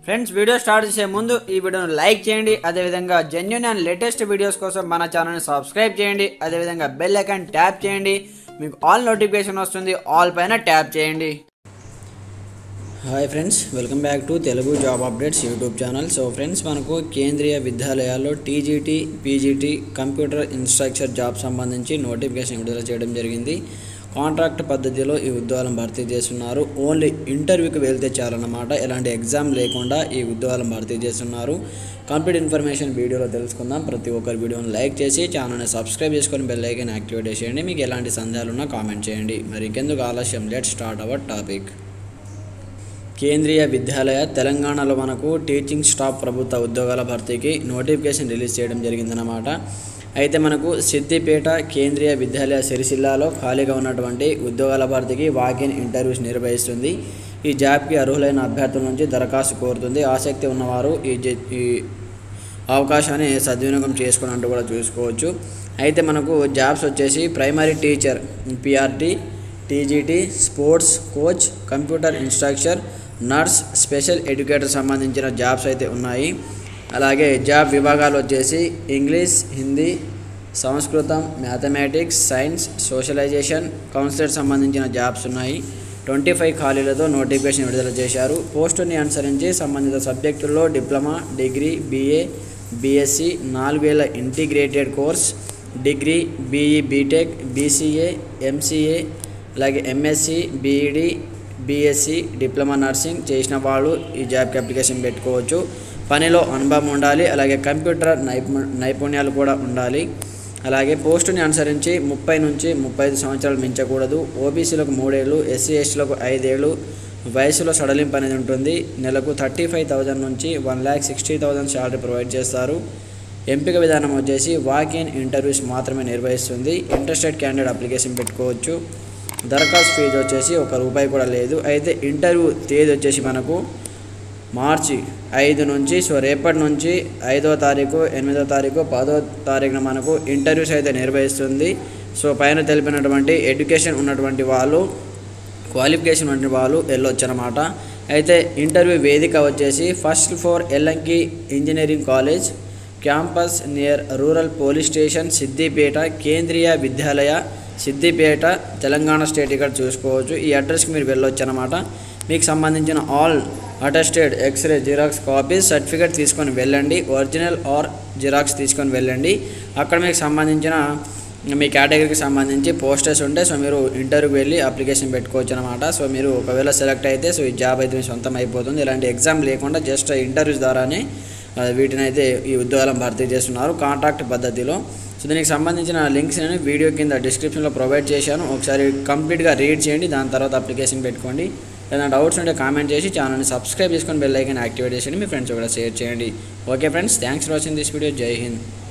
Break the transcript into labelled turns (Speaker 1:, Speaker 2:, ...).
Speaker 1: friends video start చేసే ముందు ఈ వీడియోను లైక్ చేయండి అదేవిధంగా జెన్యున్ అండ్ లేటెస్ట్ వీడియోస్ కోసం మన ఛానల్ని సబ్స్క్రైబ్ చేయండి అదేవిధంగా బెల్ ఐకాన్ ట్యాప్ చేయండి మీకు ఆల్ నోటిఫికేషన్ వస్తుంది ఆల్ పైన ట్యాప్ చేయండి hi friends welcome back to Telugu job updates YouTube channel so friends మనకు కేంద్రీయ విద్యాలయాల్లో TGT PGT computer instructor job సంబంధించి నోటిఫికేషన్ విడుదల చేయడం జరిగింది కాంట్రాక్ట్ పద్ధతిలో ఈ ఉద్యోగాలను భర్తీ చేస్తున్నారు ఓన్లీ ఇంటర్వ్యూకి వెళ్తే చాలన్నమాట ఎలాంటి ఎగ్జామ్ లేకుండా ఈ ఉద్యోగాలను భర్తీ చేస్తున్నారు కంప్లీట్ ఇన్ఫర్మేషన్ వీడియోలో తెలుసుకుందాం ప్రతి ఒక్కరి వీడియోని లైక్ చేసి ఛానల్ని సబ్స్క్రైబ్ చేసుకొని బెల్ ఐకాన్ యాక్టివేట్ చేయండి మీకు ఎలాంటి సందేహాలు ఉన్నా కామెంట్ చేయండి మరి ఇంకెందుకు ఆలస్యం లెట్ స్టార్ట్ అవర్ టాపిక్ కేంద్రీయ విద్యాలయ తెలంగాణలో మనకు టీచింగ్ స్టాఫ్ ప్రభుత్వ ఉద్యోగాల భర్తీకి నోటిఫికేషన్ రిలీజ్ చేయడం జరిగిందన్నమాట అయితే మనకు సిద్దిపేట కేంద్రీయ విద్యాలయ సిరిసిల్లాలో ఖాళీగా ఉన్నటువంటి ఉద్యోగాల భర్తీకి వాకిన్ ఇంటర్వ్యూస్ నిర్వహిస్తుంది ఈ జాబ్కి అర్హులైన అభ్యర్థుల నుంచి దరఖాస్తు కోరుతుంది ఆసక్తి ఉన్నవారు ఈ జ- ఈ అవకాశాన్ని సద్వినియోగం చేసుకున్నట్టు కూడా చూసుకోవచ్చు అయితే మనకు జాబ్స్ వచ్చేసి primary teacher PRT TGT sports coach computer instructor nurse special educator సంబంధించిన జాబ్స్ అయితే ఉన్నాయి అలాగే జాబ్ విభాగాలు వచ్చేసి ఇంగ్లీష్ హిందీ సంస్కృతం మ్యాథమెటిక్స్ సైన్స్ సోషలైజేషన్ కౌన్సిలర్ సంబంధించిన జాబ్స్ ఉన్నాయి ట్వంటీ ఫైవ్ ఖాళీలతో నోటిఫికేషన్ విడుదల చేశారు పోస్టుని అనుసరించి సంబంధిత సబ్జెక్టుల్లో డిప్లొమా డిగ్రీ బీఏ బీఎస్సీ నాలుగేళ్ల integrated course degree BE BTech BCA MCA అలాగే MSc BEd BSc diploma nursing చేసిన వాళ్ళు ఈ జాబ్కి అప్లికేషన్ పెట్టుకోవచ్చు పనిలో అనుభవం ఉండాలి అలాగే కంప్యూటర్ నైపు నైపుణ్యాలు కూడా ఉండాలి అలాగే పోస్టుని అనుసరించి ముప్పై నుంచి ముప్పై ఐదు సంవత్సరాలు మించకూడదు ఓబీసీలకు మూడేళ్ళు ఎస్సీ ఎస్టీలకు ఐదేళ్ళు వయసులో సడలింపు అనేది ఉంటుంది నెలకు థర్టీ ఫైవ్ థౌజండ్ నుంచి one lakh sixty thousand salary provide చేస్తారు ఎంపిక విధానం వచ్చేసి వాక్ ఇన్ ఇంటర్వ్యూస్ మాత్రమే నిర్వహిస్తుంది ఇంట్రెస్టెడ్ క్యాండిడేట్ అప్లికేషన్ పెట్టుకోవచ్చు దరఖాస్తు ఫీజు వచ్చేసి ఒక రూపాయి కూడా లేదు అయితే ఇంటర్వ్యూ తేదీ వచ్చేసి మనకు మార్చి ఐదు నుంచి సో రేపటి నుంచి ఐదో తారీఖు ఎనిమిదో తారీఖు పదో తారీఖున మనకు ఇంటర్వ్యూస్ అయితే నిర్వహిస్తుంది సో పైన తెలిపినటువంటి ఎడ్యుకేషన్ ఉన్నటువంటి వాళ్ళు క్వాలిఫికేషన్ ఉన్న వాళ్ళు వెళ్ళొచ్చు అనమాట అయితే ఇంటర్వ్యూ వేదిక వచ్చేసి first four Ellenki engineering college campus near rural police station Siddipet Kendriya Vidyalaya Siddipet Telangana state ఇక్కడ చూసుకోవచ్చు ఈ అడ్రస్కి మీరు వెళ్ళొచ్చు అనమాట మీకు సంబంధించిన all attested x-ray xerox copies certificate తీసుకొని వెళ్ళండి ఒరిజినల్ ఆర్ జిరాక్స్ తీసుకొని వెళ్ళండి అక్కడ మీకు సంబంధించిన మీ కేటగిరీకి సంబంధించి పోస్టర్స్ ఉంటే సో మీరు ఇంటర్వ్యూకి వెళ్ళి అప్లికేషన్ పెట్టుకోవచ్చు అనమాట సో మీరు ఒకవేళ సెలెక్ట్ అయితే సో ఈ జాబ్ అయితే మీ సొంతం అయిపోతుంది ఇలాంటి ఎగ్జామ్ లేకుండా జస్ట్ ఇంటర్వ్యూస్ ద్వారానే ఆ, వీటిని అయితే ఈ ఉద్యోగాలను భర్తీ చేస్తున్నారు కాంట్రాక్ట్ పద్ధతిలో సో దీనికి సంబంధించిన లింక్స్ నేను వీడియో కింద డిస్క్రిప్షన్లో ప్రొవైడ్ చేశాను ఒకసారి కంప్లీట్గా రీడ్ చేయండి దాని తర్వాత అప్లికేషన్ పెట్టుకోండి ఏదైనా డౌట్స్ ఉంటే కామెంట్ చేసి ఛానల్ని సబ్స్క్రైబ్ చేసుకొని బెల్ ఐకాన్ యాక్టివేట్ చేయండి మీ ఫ్రెండ్స్ కూడా షేర్ చేయండి okay friends thanks for watching this video జై హింద్